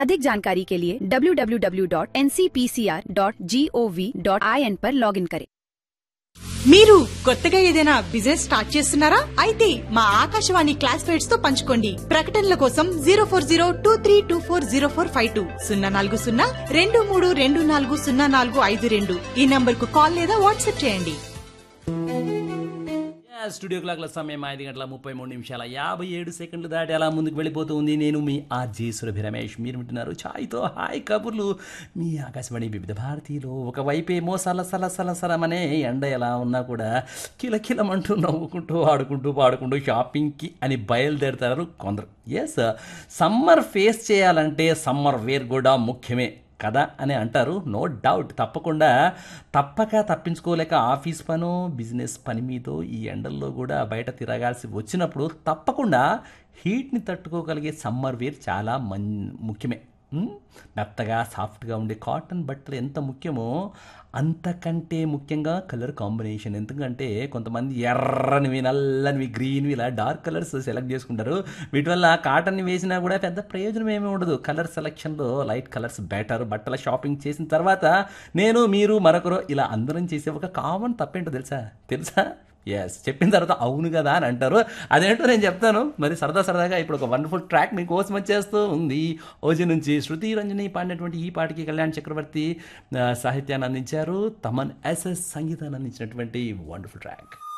अधिक जानकारी के लिए www.ncpcr.gov.in पर लॉगिन करें మీరు కొత్తగా ఏదైనా బిజినెస్ స్టార్ట్ చేస్తున్నారా అయితే మా ఆకాశవాణి క్లాస్ ఫైట్స్ తో పంచుకోండి ప్రకటనల కోసం zero four zero two three two four zero four five two సున్నా నాలుగు సున్నా రెండు మూడు రెండు నాలుగు సున్నా నాలుగు ఐదు రెండు ఈ నంబర్ కు కాల్ లేదా వాట్సాప్ చేయండి స్టూడియో క్లాక్ల సమయం ఐదు గంటల ముప్పై మూడు నిమిషాల యాభై ఏడు సెకండ్లు దాటి అలా ముందుకు వెళ్ళిపోతూ ఉంది నేను మీ ఆర్జే సురభి రమేష్ మీరు వింటున్నారు ఛాయ్తో హాయ్ కబుర్లు మీ ఆకాశవాణి వివిధ భారతీయులు ఒకవైపేమో సల సల సల సలమనే ఎండ ఎలా ఉన్నా కూడా కిలకిలమంటూ నవ్వుకుంటూ ఆడుకుంటూ పాడుకుంటూ షాపింగ్కి అని బయలుదేరుతారు కొందరు ఎస్ సమ్మర్ ఫేస్ చేయాలంటే సమ్మర్ వేర్ కూడా ముఖ్యమే కదా అని అంటారు నో డౌట్ తప్పకుండా తప్పక తప్పించుకోలేక ఆఫీస్ పనో బిజినెస్ పని మీదో ఈ ఎండల్లో కూడా బయట తిరగాల్సి వచ్చినప్పుడు తప్పకుండా హీట్ని తట్టుకోగలిగే సమ్మర్ వేర్ చాలా మన్ ముఖ్యమే ఉమ్, మెత్తగా సాఫ్ట్గా ఉండే కాటన్ బట్టలు ఎంత ముఖ్యమో అంతకంటే ముఖ్యంగా కలర్ కాంబినేషన్ ఎందుకంటే కొంతమంది ఎర్రనివి నల్లనివి గ్రీన్వి ఇలా డార్క్ కలర్స్ సెలెక్ట్ చేసుకుంటారు వీటి వల్ల కాటన్ వేసినా కూడా పెద్ద ప్రయోజనం ఏమీ ఉండదు కలర్ సెలెక్షన్లో లైట్ కలర్స్ బెటర్ బట్టల షాపింగ్ చేసిన తర్వాత నేను మీరు మరొకరు ఇలా అందరం చేసే ఒక కామన్ తప్పేంటో తెలుసా తెలుసా ఎస్ చెప్పిన తర్వాత అవును కదా అని అంటారు అదేంటో నేను చెప్తాను మరి సరదా సరదాగా ఇప్పుడు ఒక వండర్ఫుల్ ట్రాక్ మీకోసం వచ్చేస్తూ ఉంది ఓజీ నుంచి శృతి రంజని పాడినటువంటి ఈ పాటకి కళ్యాణ్ చక్రవర్తి ఆ, సాహిత్యాన్ని అందించారు తమన్ ఎస్ఎస్ సంగీతాన్ని అందించినటువంటి వండర్ఫుల్ ట్రాక్